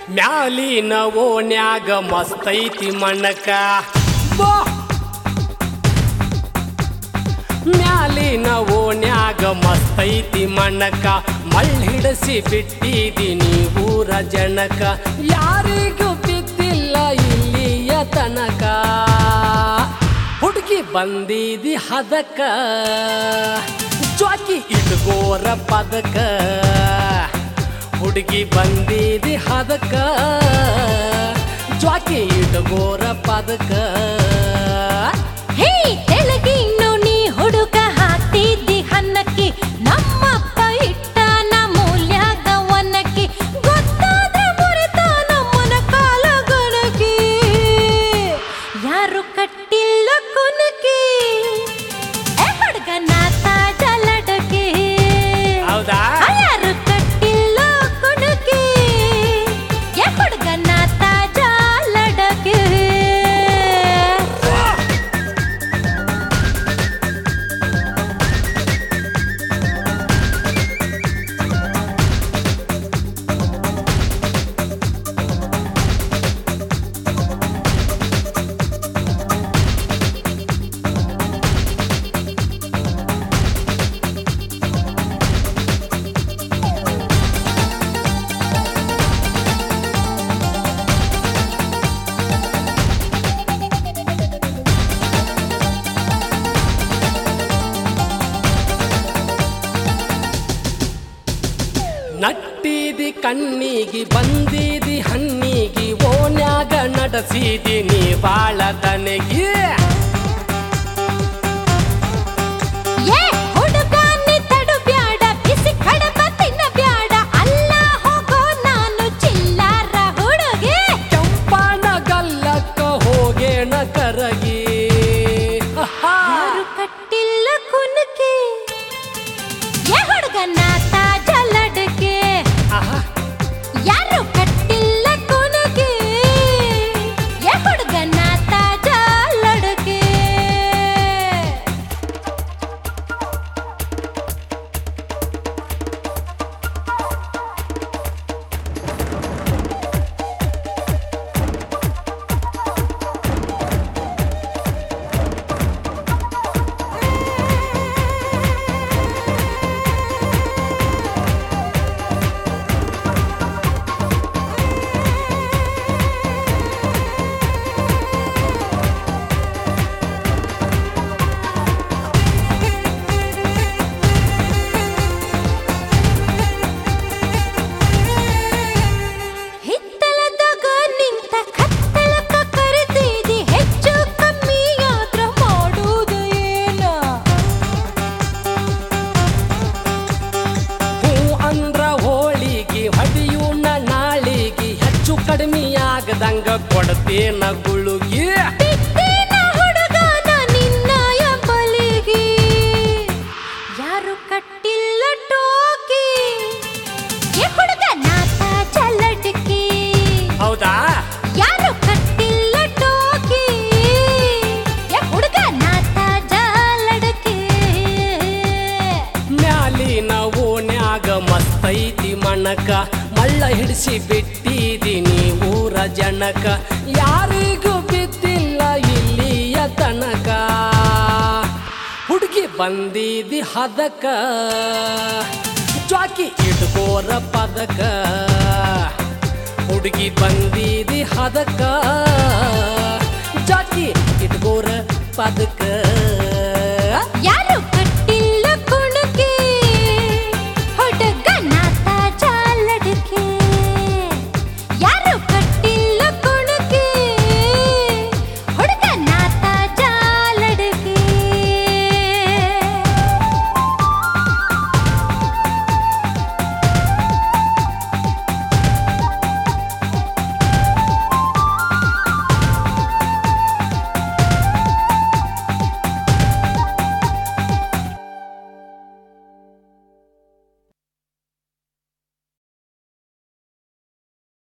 ಮ್ಯಾಲಿನ ಓಣ್ಯಾಗ ಮಸ್ತೈತಿ ಮಣ್ಣಕ ಬಾ ಮ್ಯಾಲಿನ ಓಣ್ಯಾಗ ಮಸ್ತೈತಿ ಮಣ್ಣಕ ಮಳ್ ಹಿಡಸಿ ಬಿಟ್ಟಿದೀನಿ ಊರ ಜನಕ ಯಾರಿಗೂ ಬಿದ್ದಿಲ್ಲ ಇಲ್ಲಿಯ ತನಕ ಹುಡುಗಿ ಬಂದಿದಿ ಹದಕ ಜ್ವಾಕಿ ಇಟ್ಗೋರ ಪದಕ ಹುಡುಗಿ ಬಂದಿದಿ ಹದಕ ಜ್ವಾಕಿ ಇಟ್ಗೋರ ಪದಕ ಹೇ ತೆಲಗಿನ್ನು ನೀ ಹುಡುಗ ಹಾಕ್ತಿದ್ದಿ ಹನ್ನಕ್ಕಿ ನಮ್ಮಪ್ಪ ಇಟ್ಟಾನ ಮೂಲ್ಯಾಗ ಒನ್ನಕ್ಕಿ ಗೊತ್ತಾದ್ರೆ ಮುರಿತ ನಮ್ಮನ ಕಾಲ ಗಣಕಿ ಯಾರು ಕಟ್ಟಿಲ್ಲ ಕುನಕಿ ಏ ಹುಡುಗನ ತಾಜ ಲಡಕಿ ಹೌದಾ ಯಾರು ಕಟ್ಟಿಲ್ಲ ಕುಣಕಿ ಏ ಹುಡುಗನ ತಾಜ ಲಡಕಿ ನಟ್ಟಿದಿ ಕಣ್ಣಿಗಿ ಬಂದಿದಿ ಹಣ್ಣಿಗಿ ಓನ್ಯಾಗ ನಡೆಸಿದಿ ನೀ ಬಾಳ ತನಗಿ ಏ ಹುಡುಗ ನೀ ತಡುಬ್ಯಾಡ ಬಿಸಿ ಕಡಬ ತಿನ್ನಬ್ಯಾಡ ಅಲ್ಲ ಹೋಗೋ ನಾನು ಚಿಲ್ಲಾರ ಹುಡುಗಿ ಕೆಂಪನ ಗಲ್ಲಕ್ಕ ಹೋಗೇಣ ಕರಗಿ ಆಹಾ. ಯಾರು ಕಟ್ಟಿಲ್ಲ ಕುನಕಿ ಏ ಹುಡುಗನ ತಾಜ ಲಡಕೆ ಆಹಾ. ಯಾರು ಕಟ್ಟಿಲ್ಲ ಕುನಕಿ ಏ ಹುಡುಗನ ತಾಜ ಲಡಕೆ ಹಿತ್ತಲದಾಗ ನಿಂತ ಕತ್ತಲಕ್ಕ ಕರೆದಿದಿ ಹೆಚ್ಚು ಕಮ್ಮಿ ಆದ್ರ ಮಾಡುವುದು ಏನ ಹೂ ಅಂದ್ರ ಹೋಳಿಗಿ ಹೊಡಿಯೂಣ ನಾಳಿಗಿ ಹೆಚ್ಚು ಕಡಿಮೆ ಆಗದಂಗ ಕೊಡ್ತೇನ ಗುಳುಗಿ ಬಿಟ್ಟಿನ ಹುಡುಗನ ನಿನ್ನಯ ಬಲಿಗೆ ಯಾರು ಕಟ್ಟಿಲ್ಲ ಟೋಕಿ ಏ ಹುಡುಗನ ತಾಜ ಲಡ್ಕಿ ಹೌದಾ ಯಾರು ಕಟ್ಟಿಲ್ಲ ಟೋಕಿ ಏ ಹುಡುಗನ ತಾಜ ಲಡ್ಕಿ ಮ್ಯಾಲಿನ ಓಣ್ಯಾಗ ಮಸ್ತೈತಿ ಮಣಕ ಮಳ್ಳ ಹಿಡಿಸಿ ಬಿಟ್ಟಿದೀನಿ ಊರ ಜನಕ ಯಾರಿಗೂ ಬಿದ್ದಿಲ್ಲ ಇಲ್ಲಿಯ ತನಕ ಹುಡುಗಿ ಬಂದಿದಿ ಹದಕ ಜ್ವಾಕಿ ಇಟ್ಕೋರ ಪದಕ ಹುಡುಗಿ ಬಂದಿದಿ ಹದಕ ಜಾಕಿ ಇಟ್ಕೋರ ಪದಕ